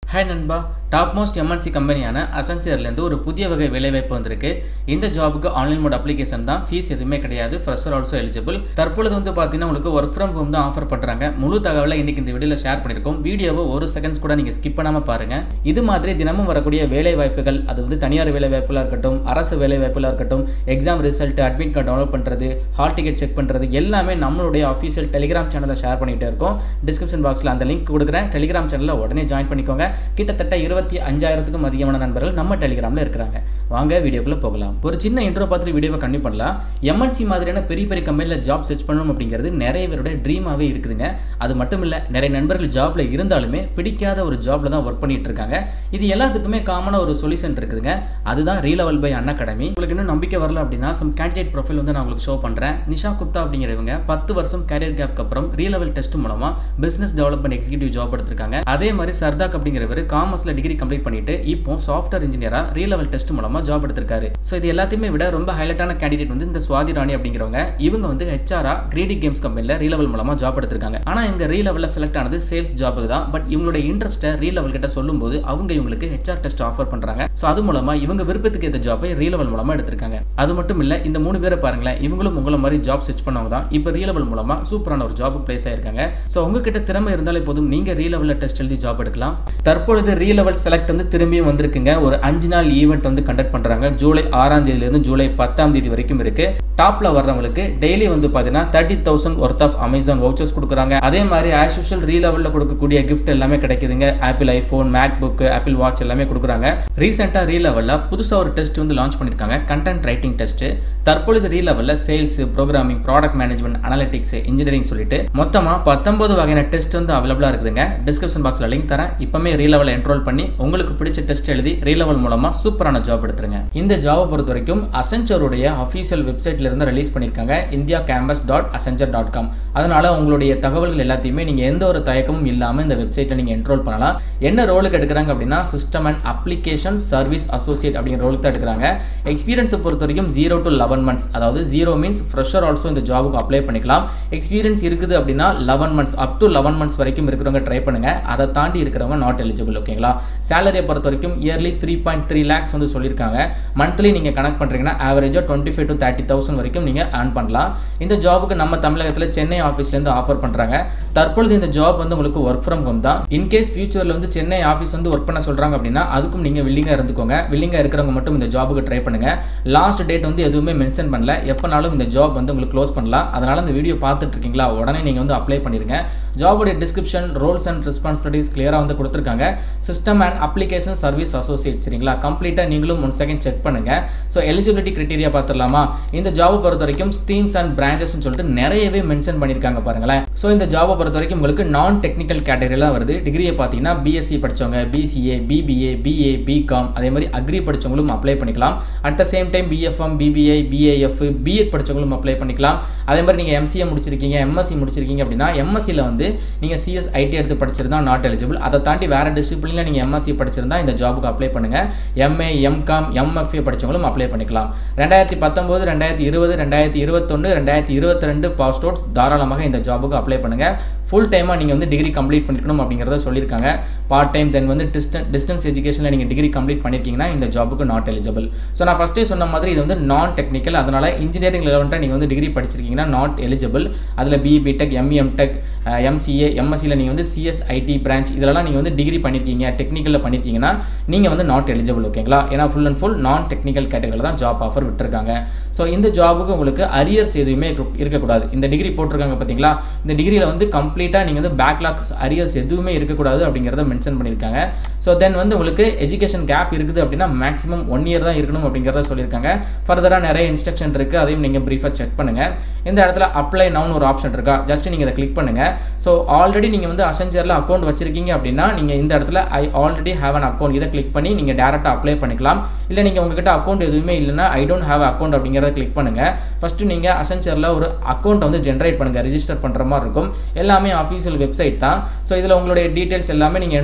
hi நண்பா top most MNC கம்பெனியான அசன்ச்சர்லேருந்து ஒரு புதிய வகை வேலைவாய்ப்பு வந்திருக்கு இந்த ஜாபுக்கு ஆன்லைன் மோட் அப்ளிகேஷன் தான் ஃபீஸ் எதுவுமே கிடையாது ஃப்ரெஷர் ஆல்சோ எலிஜிபிள் தற்பொழுது வந்து பார்த்தீங்கன்னா உங்களுக்கு ஒர்க் ஃப்ரம் ஹோம் தான் ஆஃபர் பண்ணுறாங்க முழு தகவலை இன்னைக்கு இந்த வீடியோவில் ஷேர் பண்ணியிருக்கோம் வீடியோவை ஒரு செகண்ட்ஸ் கூட நீங்கள் ஸ்கிப் பண்ணாமல் பாருங்கள் இது மாதிரி தினமும் வரக்கூடிய வேலை வாய்ப்புகள் அது வந்து தனியார் வேலை வாய்ப்புகளாக இருக்கட்டும் அரசு வேலை வாய்ப்புகளாக இருக்கட்டும் exam result admit card download பண்ணுறது ஹால் டிக்கெட் செக் பண்ணுறது எல்லாமே நம்மளுடைய அஃபீஷியல் டெலிகிராம் சேனலில் ஷேர் பண்ணிகிட்டே இருக்கோம் டிஸ்கிரிப்ஷன் பாக்ஸில் அந்த லிங்க் கொடுக்குறேன் டெலிகிராம் சேனலில் உடனே ஜாயின் பண்ணிக்கோங்க கிட்டத்தட்ட இருபத்தி அஞ்சாயிரத்துக்கும் அதிகமான நண்பர்கள் நம்ம டெலிகிராமில் இருக்கிறாங்க வாங்க வீடியோக்குள்ளே போகலாம் ஒரு சின்ன இன்ட்ரோ பார்த்துட்டு வீடியோவை கண்டிப்பாக பண்ணலாம் எம்என்சி மாதிரியான பெரிய பெரிய கம்பெனியில் ஜாப் சர்ச் பண்ணணும் அப்படிங்கிறது நிறைய பேருடைய ட்ரீமாகவே இருக்குதுங்க அது மட்டும் இல்லை நிறைய நண்பர்கள் ஜாப்ல இருந்தாலுமே பிடிக்காத ஒரு ஜாப்ல தான் ஒர்க் பண்ணிட்டு இருக்காங்க இது எல்லாத்துக்குமே காமனாக ஒரு சொல்யூஷன் இருக்குதுங்க அதுதான் ரீலெவல் பை அன் அகாடமி உங்களுக்கு இன்னும் நம்பிக்கை வரல அப்படின்னா சம் கேண்டிடேட் ப்ரொஃபைல் வந்து நான் உங்களுக்கு ஷோ பண்ணுறேன் நிஷா குப்தா அப்படிங்கிறவங்க பத்து வருஷம் கேரியர் கேப்க்கு அப்புறம் ரீலெவல் டெஸ்ட் மூலமா பிசினஸ் டெவலப்மெண்ட் எக்ஸிக்யூட்டிவ் ஜாப் எடுத்திருக்காங்க அதே மாதிரி சர்தாக் அப்படிங்கிறவர் காமர்ஸ்ல டிகிரி கம்ப்ளீட் பண்ணிட்டு இப்போ சாஃப்ட்வேர் இன்ஜினியரா ரீலெவல் டெஸ்ட் மூலமா ஜாப் எடுத்திருக்காரு ஸோ இது எல்லாத்தையுமே விட ரொம்ப ஹைலைட்டான கேண்டிடேட் வந்து இந்த சுவாதி ராணி அப்படிங்கிறவங்க இவங்க வந்து ஹெச்ஆரா கிரேடி கேம்ஸ் கம்பெனியில் ரீலெவல் மூலமா ஜாப் எடுத்திருக்காங்க ஆனா இவங்க ரீலெவலில் செலக்ட் ஆனது சேல்ஸ் ஜாபுக்கு தான் பட் இவங்களுடைய இன்ட்ரெஸ்ட்டை ரீலெவல் கிட்ட சொல்லும்போது அவங்க இவங்களுக்கு ஹெச்ஆர் டெஸ்ட் ஆஃபர் பண்றாங்க ஸோ அது மூலமா இவங்க விருப்பத்துக்கு ஏற்ற ஜாப்பை ரீலெவல் மூலமா எடுத்திருக்காங்க அது மட்டும் இல்ல இந்த மூணு பேரை பாருங்களேன் இவங்களும் உங்களை மாதிரி ஜாப் செர்ச் பண்ணவங்க தான் இப்போ ரீலெவல் மூலமா சூப்பரான ஒரு ஜாப் பிளேஸ் ஆயிருக்காங்க ஸோ உங்ககிட்ட திறமை இருந்தாலே போதும் நீங்க ரீலெவலில் டெஸ்ட் எழுதி ஜாப் எடுக்கலாம் தற்பொழுது ரீலெவல் செலக்ட் வந்து திரும்பியும் வந்திருக்குங்க ஒரு அஞ்சு நாள் ஈவெண்ட் வந்து கண்டக்ட் பண்றாங்க ஜூலை ஆறாம் தேதியிலிருந்து ஜூலை பத்தாம் தேதி வரைக்கும் இருக்கு டாப்ல வர்றவங்களுக்கு டெய்லி வந்து பார்த்தீங்கன்னா thirty thousand worth of Amazon vouchers கொடுக்குறாங்க அதே மாதிரி ஆஸ் யூஷுவல் ரீலெவலில் கொடுக்கக்கூடிய கிஃப்ட் எல்லாமே கிடைக்குதுங்க Apple iPhone MacBook Apple watch எல்லாமே கொடுக்குறாங்க ரீசெண்டாக ரீலெவலில் புதுசாக ஒரு டெஸ்ட் வந்து லான்ச் பண்ணியிருக்காங்க கண்டென்ட் ரைட்டிங் டெஸ்ட் தற்பொழுது ரீலெவலில் sales programming product management analytics engineering சொல்லிட்டு மொத்தமாக பத்தொன்பது வகையான டெஸ்ட் வந்து அவைலபிளாக இருக்குதுங்க டிஸ்கிரிப்ஷன் பாக்ஸில் லிங்க் தரேன் இப்போமே ரீலெவலில் என்ரோல் பண்ணி உங்களுக்கு பிடிச்ச டெஸ்ட் எழுதி ரீலெவல் மூலமாக சூப்பரான ஜாப் எடுத்துருங்க இந்த ஜாபை பொறுத்த வரைக்கும் அசென்ச்சருடைய அஃபீஷியல் வெப்சைட்ல இருந்து ரிலீஸ் பண்ணியிருக்காங்க India campus dot Accenture dot com அதனால உங்களுடைய தகவல்கள் எல்லாத்தையுமே நீங்கள் எந்த ஒரு தயக்கமும் இல்லாமல் இந்த வெப்சைட்டில் நீங்கள் என்ரோல் பண்ணலாம் என்ன ரோலுக்கு எடுக்கிறாங்க அப்படின்னா system and application service associate அப்படிங்கிற ரோலுக்கு தான் எடுக்கிறாங்க எக்ஸ்பீரியன்ஸை பொறுத்த வரைக்கும் ஜீரோ டு லெவன் மந்த்ஸ் அதாவது ஜீரோ மீன்ஸ் ஃப்ரெஷர் ஆல்சோ இந்த ஜாபுக்கு அப்ளை பண்ணிக்கலாம் எக்ஸ்பீரியன்ஸ் இருக்குது அப்படின்னா eleven months up to eleven months வரைக்கும் இருக்கிறவங்க ட்ரை பண்ணுங்க அதை தாண்டி இருக்கிறவங்க நாட் எலிஜிபிள் ஓகேங்களா சேலரியை பொறுத்த வரைக்கும் yearly three point three lakhs வந்து சொல்லியிருக்காங்க மந்த்லி நீங்கள் கனெக்ட் பண்ணுறீங்கன்னா ஆவரேஜாக twenty five to thirty thousand வரைக்கும் நீங்கள் ஏர்ன் பண்ணலாம் இந்த ஜாபுக்கு நம்ம தமிழகத்தில் சென்னை ஆஃபீஸ்லேருந்து ஆஃபர் பண்ணுறாங்க தற்பொழுது இந்த ஜாப் வந்து உங்களுக்கு ஒர்க் ஃப்ரம் ஹோம் தான் இன்கேஸ் ஃபியூச்சரில் வந்து சென்னை ஆஃபீஸ் வந்து ஒர்க் பண்ண சொல்கிறாங்க அப்படின்னா அதுக்கும் நீங்கள் வில்லிங்காக இருந்துக்கோங்க வில்லிங்காக இருக்கிறவங்க மட்டும் இந்த ஜாபுக்கு ட்ரை பண்ணுங்கள் லாஸ்ட் டேட் வந்து எதுவுமே மென்ஷன் பண்ணல எப்போனாலும் இந்த ஜாப் வந்து உங்களுக்கு க்ளோஸ் பண்ணலாம் அதனால் இந்த வீடியோ பார்த்துட்டு இருக்கீங்களா உடனே நீங்கள் வந்து அப்ளை பண்ணிருங்க ஜாபுடைய டிஸ்கிரிப்ஷன் ரோல்ஸ் அண்ட் ரெஸ்பான்சிபிலிட்டிஸ் கிளியராக வந்து கொடுத்துருக்காங்க system and application service associate சரிங்களா கம்ப்ளீட்டாக நீங்களும் ஒன் செகண்ட் செக் பண்ணுங்க ஸோ எலிஜிபிலிட்டி கிரைட்டீரியா பார்த்துடலாமா இந்த ஜாபை பொறுத்த வரைக்கும் ஸ்ட்ரீம்ஸ் அண்ட் பிரான்ச்சஸ்னு சொல்லிட்டு நிறையவே மென்ஷன் பண்ணியிருக்காங்க பாருங்களேன் ஸோ இந்த ஜாபை பொறுத்த வரைக்கும் உங்களுக்கு நான் டெக்னிக்கல் கேட்டகரியில் வருது டிகிரியை பார்த்தீங்கன்னா பிஎஸ்சி படித்தவங்க பிசிஏ பிபிஏ பிஏ பிகாம் அதே மாதிரி அக்ரி படித்தவங்களும் அப்ளை பண்ணிக்கலாம் at the same time BFM BBI BAF BEd படித்தவங்களும் அப்ளை பண்ணிக்கலாம் அதே மாதிரி நீங்கள் எம்சிஏ முடிச்சிருக்கீங்க எம்எஸ்சி முடிச்சிருக்கீங்க அப்படின்னா எம்எஸ்சியில் வந்து நீங்கள் சிஎஸ் ஐடி எடுத்து படிச்சிருந்தா நாட் எலிஜிபிள் அதை தாண்டி வேறு டிசிப்ளினில் நீங்கள் எம்எஸ்சி படிச்சிருந்தா இந்த ஜாபுக்கு அப்ளை பண்ணுங்கள் எம்ஏ எம்காம் எம்எஃப்ஏ படித்தவங்களும் அப்ளை பண்ணிக்கலாம் ரெண்டாயிரத்தி பத்தொம்போது ரெண்டாயிரத்தி இருபது ரெண்டாயிரத்தி இருபத்தொன்று ரெண்டாயிரத்தி இருபத்தி ரெண்டு பாஸ்ட் அவுட்ஸ் தாராளமாக இந்த ஜாபுக்கு அப்ளை பண்ணுங்கள் ஃபுல் டைமாக நீங்கள் வந்து டிகிரி கம்ப்ளீட் பண்ணிக்கணும் அப்படிங்கிறத சொல்லியிருக்காங்க பார்ட் டைம் தென் வந்து டிஸ்டன் டிஸ்டன்ஸ் எஜுகேஷனில் நீங்கள் டிகிரி கம்ப்ளீட் பண்ணியிருக்கீங்கன்னா இந்த ஜாபுக்கு நாட் எலிஜிபிள் ஸோ நான் ஃபஸ்ட்டே சொன்ன மாதிரி இது வந்து நான் டெக்னிக்கல் அதனால் இன்ஜினியரிங் லெவன்ட்டாக நீங்கள் வந்து டிகிரி படிச்சிருக்கீங்கன்னா நாட் எலிஜிபிள் அதில் BE BTech ME M tech MCA எம்எஸ்சியில் நீங்கள் வந்து சிஎஸ் ஐடி பிரான்ச் இதெல்லாம் நீங்கள் வந்து டிகிரி பண்ணியிருக்கீங்க டெக்னிக்கலில் பண்ணியிருக்கீங்கன்னா நீங்கள் வந்து நாட் எலிஜிபிள் ஓகேங்களா ஏன்னா full and full non technical கேட்டகரியில் தான் ஜாப் ஆஃபர் விட்டுருக்காங்க ஸோ இந்த ஜாபுக்கு உங்களுக்கு அரியர்ஸ் எதுவுமே இருக்கக்கூடாது இந்த டிகிரி போட்டிருக்காங்க பார்த்தீங்களா இந்த டிகிரியில் வந்து கம்ப்ளீட்டாக நீங்கள் வந்து பேக்லாக்ஸ் அரியர்ஸ் எதுவுமே இருக்கக்கூடாது அப்படிங்கிறத மென்ஷன் பண்ணியிருக்காங்க ஸோ தென் வந்து உங்களுக்கு எஜுகேஷன் கேப் இருக்குது அப்படின்னா மேக்ஸிமம் ஒன் இயர் தான் இருக்கணும் அப்படிங்கிறத சொல்லியிருக்காங்க ஃபர்தராக நிறைய இன்ஸ்ட்ரக்ஷன் இருக்குது அதையும் நீங்கள் ப்ரீஃபாக செக் பண்ணுங்கள் இந்த இடத்துல அப்ளை நவுன் ஒரு ஆப்ஷன் இருக்கா ஜஸ்ட் நீங்கள் இதை கிளிக் பண்ணுங்கள் ஸோ ஆல்ரெடி நீங்கள் வந்து அசென்ஜரில் அக்கௌண்ட் வச்சிருக்கீங்க அப்படின்னா நீங்கள் இந்த இடத்துல I already have an account இதை கிளிக் பண்ணி நீங்கள் டேரெக்டாக அப்ளை பண்ணிக்கலாம் இல்லை நீங்கள் உங்ககிட்ட அக்கௌண்ட் எதுவுமே இல்லைன்னா ஐ டோன்ட் ஹேவ் அக்கௌண்ட் அப்படிங்கிறத கிளிக் பண்ணுங்கள் ஃபஸ்ட்டு நீங்கள் அசென்ச்சரில் ஒரு அக்கௌண்ட் வந்து ஜென்ரேட் பண்ணுங்கள் ரிஜிஸ்டர் பண்ணுற மாதிரி இருக்கும் எல்லாமே அஃபீஷியல் வெப்சைட் தான் ஸோ இதில் உங்களுடைய டீட்டெயில்ஸ் எல்லாமே நீங்கள்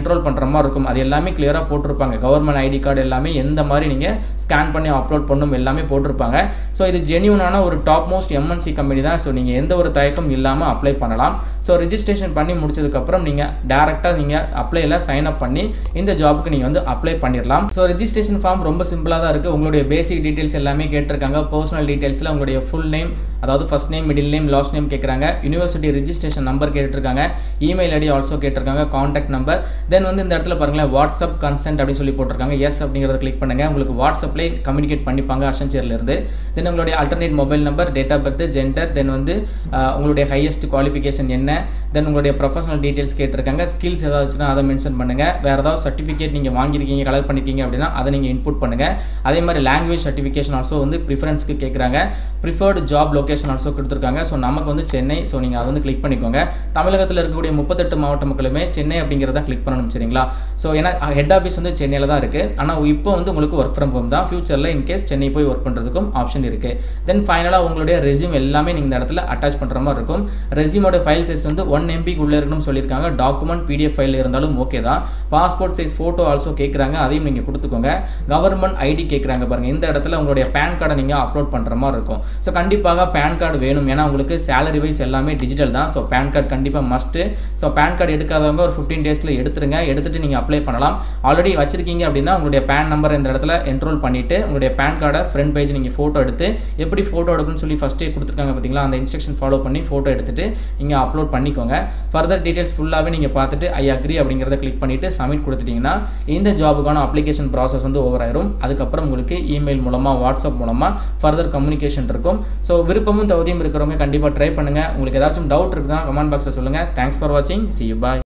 என்ரோல் பண்ணுற மாதிரி இருக்கும் அது எல்லாமே கிளியராக போட்டிருப்பாங்க கவர்மெண்ட் ஐடி கார்டு எல்லாமே எந்த மாதிரி நீங்கள் ஸ்கேன் பண்ணி அப்லோட் பண்ணணும் எல்லாமே போட்டிருப்பாங்க ஸோ இது ஜென்யூனான ஒரு டாப் மோஸ்ட் எம்என்சி கம்பெனி தான் ஸோ நீங்கள் எந்த ஒரு தயக்கம் இல்லாமல் அப்ளை பண்ணலாம் ஸோ ரிஜிஸ்ட்ரேஷன் பண்ணி முடிச்சதுக்கப்புறம் நீங்கள் டேரெக்டாக நீங்கள் அப்ளைல சைன் அப் பண்ணி இந்த ஜாபுக்கு நீங்கள் வந்து அப்ளை பண்ணிடலாம் ஸோ ரிஜிஸ்ட்ரேஷன் ஃபார்ம் ரொம்ப சிம்பிளாக தான் இருக்குது உங்களுடைய பேசிக் டீட்டெயில்ஸ் எல்லாமே கேட்டிருக்காங்க பர்சனல் டீட்டெயில்ஸில் உங்களுடைய ஃபுல் நேம் அதாவது first name middle name last name கேட்குறாங்க யூனிவர்சிட்டி ரிஜிஸ்ட்ரேஷன் நம்பர் கேட்டிருக்காங்க இமெயில் ஐடி ஆல்சோ கேட்டிருக்காங்க காண்டாக்ட் நம்பர் தென் வந்து இந்த இடத்துல பாருங்களேன் வாட்ஸ்அப் கன்சென்ட் அப்படின்னு சொல்லி போட்டிருக்காங்க எஸ் அப்படிங்கிறத கிளிக் பண்ணுங்கள் உங்களுக்கு வாட்ஸ்அப்லேயே கம்யூனிகேட் பண்ணிப்பாங்க அசன்ச்சேர்லேருந்து தென் உங்களுடைய alternate mobile number date of birth gender then வந்து உங்களுடைய ஹையஸ்ட் குவாலிஃபிகேஷன் என்ன தென் உங்களுடைய ப்ரொஃபஷனல் டீட்டெயில்ஸ் கேட்டிருக்காங்க ஸ்கில்ஸ் ஏதாச்சுன்னா அதை மென்ஷன் பண்ணுங்கள் வேறு ஏதாவது சர்டிஃபிகேட் நீங்கள் வாங்கியிருக்கீங்க கலெக்ட் பண்ணியிருக்கீங்க அப்படின்னா அதை நீங்கள் இன்புட் பண்ணுங்கள் அதே மாதிரி லாங்குவேஜ் சர்டிஃபிகேஷன் ஆல்சோ வந்து ப்ரிஃபரன்ஸ்க்கு கேட்குறாங்க ப்ரிஃபர்டு ஜாப் லொக்கேஷன் ஆல்சோ கொடுத்துருக்காங்க ஸோ நமக்கு வந்து சென்னை ஸோ நீங்கள் அதை வந்து கிளிக் பண்ணிக்கோங்க தமிழகத்தில் இருக்கக்கூடிய முப்பத்தெட்டு மாவட்ட மக்களுமே சென்னை அப்படிங்கிறத கிளிக் பண்ணணும் சரிங்களா ஸோ ஏன்னா ஹெட் ஆஃபீஸ் வந்து சென்னையில் தான் இருக்குது ஆனால் இப்போ வந்து உங்களுக்கு ஒர்க் ஃப்ரம் ஹோம் தான் ஃபியூச்சரில் இன்கேஸ் சென்னை போய் ஒர்க் பண்ணுறதுக்கும் ஆப்ஷன் இருக்குது தென் ஃபைனலாக உங்களுடைய ரெசியூம் எல்லாமே நீங்கள் இந்த இடத்துல அட்டாச் பண்ணுற மாதிரி இருக்கும் ரெசியூமோட ஃபைல் சைஸ் வந்து ஒன் எம்பிக்கு உள்ளே இருக்கணும்னு சொல்லியிருக்காங்க டாக்குமெண்ட் பிடிஎஃப் ஃபைல் இருந்தாலும் ஓகே தான் பாஸ்போர்ட் சைஸ் ஃபோட்டோ ஆல்சோ கேட்குறாங்க அதையும் நீங்கள் கொடுத்துக்கோங்க கவர்மெண்ட் ஐடி கேட்குறாங்க பாருங்கள் இந்த இடத்துல உங்களுடைய பேன் கார்டை நீங்கள் அப்லோட் பண்ணுற மாதிரி இருக்கும் ஸோ கண்டிப்பாக பேன் கார்டு வேணும் ஏன்னா உங்களுக்கு சேலரி வைஸ் எல்லாமே டிஜிட்டல் தான் ஸோ பேன் கார்டு கண்டிப்பாக மஸ்ட்டு ஸோ பேன் கார்டு எடுக்காதவங்க ஒரு ஃபிஃப்டீன் டேஸில் எடுத்துருங்க எடுத்துகிட்டு நீங்கள் அப்ளை பண்ணலாம் ஆல்ரெடி வச்சிருக்கீங்க அப்படின்னா உங்களுடைய பேன் நம்பர் இந்த இடத்துல என்ரோல் பண்ணிவிட்டு உங்களுடைய பேன் கார்டை ஃப்ரண்ட் பேஜ் நீங்கள் ஃபோட்டோ எடுத்து எப்படி ஃபோட்டோ எடுக்கணும்னு சொல்லி ஃபஸ்ட்டே கொடுத்துருக்காங்க பார்த்தீங்களா அந்த இன்ஸ்ட்ரக்ஷன் ஃபாலோ பண்ணி ஃபோட்டோ எடுத்துகிட்டு நீங்கள் அப்லோட் பண்ணிக்கோங்க ஃபர்தர் டீட்டெயில்ஸ் ஃபுல்லாகவே நீங்கள் பார்த்துட்டு ஐ அக்ரி அப்படிங்கிறத கிளிக் பண்ணிவிட்டு சப்மிட் கொடுத்துட்டிங்கன்னா இந்த ஜாபுக்கான அப்ளிகேஷன் ப்ராசஸ் வந்து ஓவர் ஆயிரும் அதுக்கப்புறம் உங்களுக்கு இமெயில் மூலமாக வாட்ஸ்அப் மூலமாக ஃபர்தர் கம்யூனிகேஷன் இருக்கும் ஸோ விருப்பமும் தகுதியும் இருக்கிறவங்க கண்டிப்பாக ட்ரை பண்ணுங்கள் உங்களுக்கு ஏதாச்சும் டவுட் இருக்குதுன்னா கமெண்ட் பாக்ஸில் சொல்லுங்கள் தேங்க்ஸ் ஃபார் வாட்சிங் சி யூ பாய்